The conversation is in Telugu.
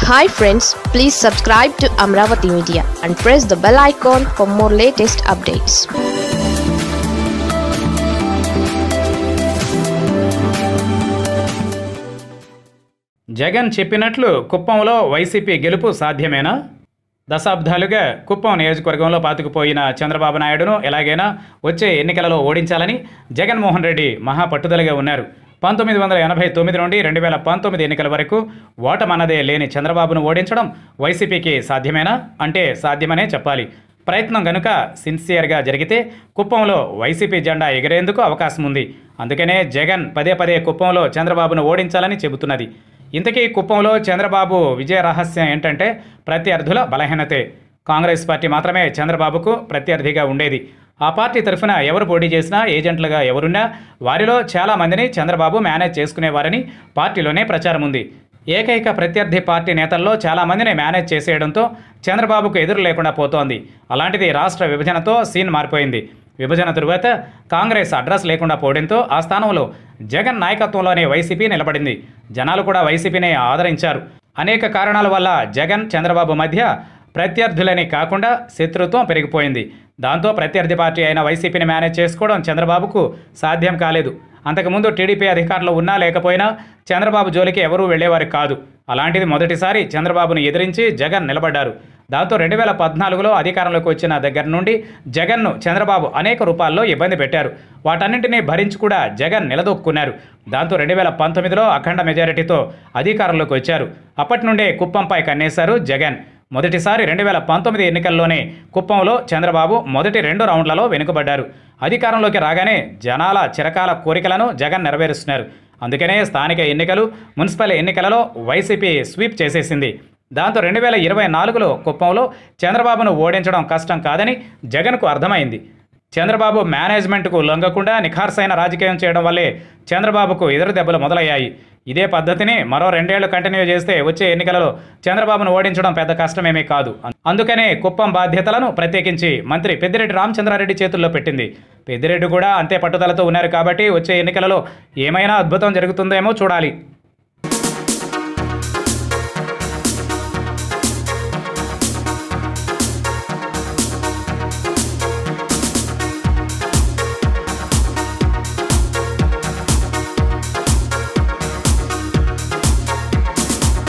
hi friends please subscribe to Amaravati media and press the bell icon for more latest updates Jagan చెప్పినట్లు కుప్పంలో వైసీపీ గెలుపు సాధ్యమేనా దశాబ్దాలుగా కుప్పం నియోజకవర్గంలో పాతుకుపోయిన చంద్రబాబు నాయుడును ఎలాగైనా వచ్చే ఎన్నికలలో ఓడించాలని జగన్మోహన్ రెడ్డి మహా పట్టుదలగా ఉన్నారు పంతొమ్మిది వందల ఎనభై తొమ్మిది నుండి రెండు వేల పంతొమ్మిది ఎన్నికల వరకు ఓటమన్నదే లేని చంద్రబాబును ఓడించడం వైసీపీకి సాధ్యమేనా అంటే సాధ్యమనే చెప్పాలి ప్రయత్నం గనుక సిన్సియర్గా జరిగితే కుప్పంలో వైసీపీ జెండా ఎగిరేందుకు అవకాశం ఉంది అందుకనే జగన్ పదే పదే కుప్పంలో చంద్రబాబును ఓడించాలని చెబుతున్నది ఇంతకీ కుప్పంలో చంద్రబాబు విజయ రహస్యం ఏంటంటే ప్రత్యర్థుల బలహీనతే కాంగ్రెస్ పార్టీ మాత్రమే చంద్రబాబుకు ప్రత్యర్థిగా ఉండేది ఆ పార్టీ తరఫున ఎవరు పోటీ చేసినా ఏజెంట్లుగా ఎవరున్నా వారిలో చాలా మందిని చంద్రబాబు మేనేజ్ చేసుకునేవారని పార్టీలోనే ప్రచారం ఉంది ఏకైక ప్రత్యర్థి పార్టీ నేతల్లో చాలా మందిని మేనేజ్ చేసేయడంతో చంద్రబాబుకు ఎదురు లేకుండా పోతోంది అలాంటిది రాష్ట్ర విభజనతో సీన్ మారిపోయింది విభజన తరువాత కాంగ్రెస్ అడ్రస్ లేకుండా పోవడంతో ఆ స్థానంలో జగన్ నాయకత్వంలోనే వైసీపీ నిలబడింది జనాలు కూడా వైసీపీని ఆదరించారు అనేక కారణాల వల్ల జగన్ చంద్రబాబు మధ్య ప్రత్యర్థులని కాకుండా శత్రుత్వం పెరిగిపోయింది దాంతో ప్రత్యర్థి పార్టీ అయిన వైసీపీని మేనేజ్ చేసుకోవడం చంద్రబాబుకు సాధ్యం కాలేదు అంతకుముందు టీడీపీ అధికారంలో ఉన్నా లేకపోయినా చంద్రబాబు జోలికి ఎవరూ వెళ్ళేవారు కాదు అలాంటిది మొదటిసారి చంద్రబాబును ఎదిరించి జగన్ నిలబడ్డారు దాంతో రెండు వేల పద్నాలుగులో అధికారంలోకి వచ్చిన దగ్గర నుండి జగన్ను చంద్రబాబు అనేక రూపాల్లో ఇబ్బంది పెట్టారు వాటన్నింటినీ భరించి కూడా జగన్ నిలదొక్కున్నారు దాంతో రెండు వేల పంతొమ్మిదిలో అఖండ మెజారిటీతో అధికారంలోకి వచ్చారు అప్పటి నుండే కుప్పంపై కన్నేశారు జగన్ మొదటిసారి రెండు వేల పంతొమ్మిది ఎన్నికల్లోనే కుప్పంలో చంద్రబాబు మొదటి రెండు రౌండ్లలో వెనుకబడ్డారు అధికారంలోకి రాగానే జనాల చిరకాల కోరికలను జగన్ నెరవేరుస్తున్నారు అందుకనే స్థానిక ఎన్నికలు మున్సిపల్ ఎన్నికలలో వైసీపీ స్వీప్ చేసేసింది దాంతో రెండు వేల ఇరవై నాలుగులో కుప్పంలో చంద్రబాబును ఓడించడం కష్టం కాదని జగన్కు అర్థమైంది చంద్రబాబు మేనేజ్మెంట్కు లొంగకుండా నిఖార్సైన రాజకీయం చేయడం వల్లే చంద్రబాబుకు ఎదురు దెబ్బలు మొదలయ్యాయి ఇదే పద్ధతిని మరో రెండేళ్లు కంటిన్యూ చేస్తే వచ్చే ఎన్నికలలో చంద్రబాబును ఓడించడం పెద్ద కష్టమేమీ కాదు అందుకనే కుప్పం బాధ్యతలను ప్రత్యేకించి మంత్రి పెద్దిరెడ్డి రామచంద్రారెడ్డి చేతుల్లో పెట్టింది పెద్దిరెడ్డి కూడా అంతే పట్టుదలతో ఉన్నారు కాబట్టి వచ్చే ఎన్నికలలో ఏమైనా అద్భుతం జరుగుతుందేమో చూడాలి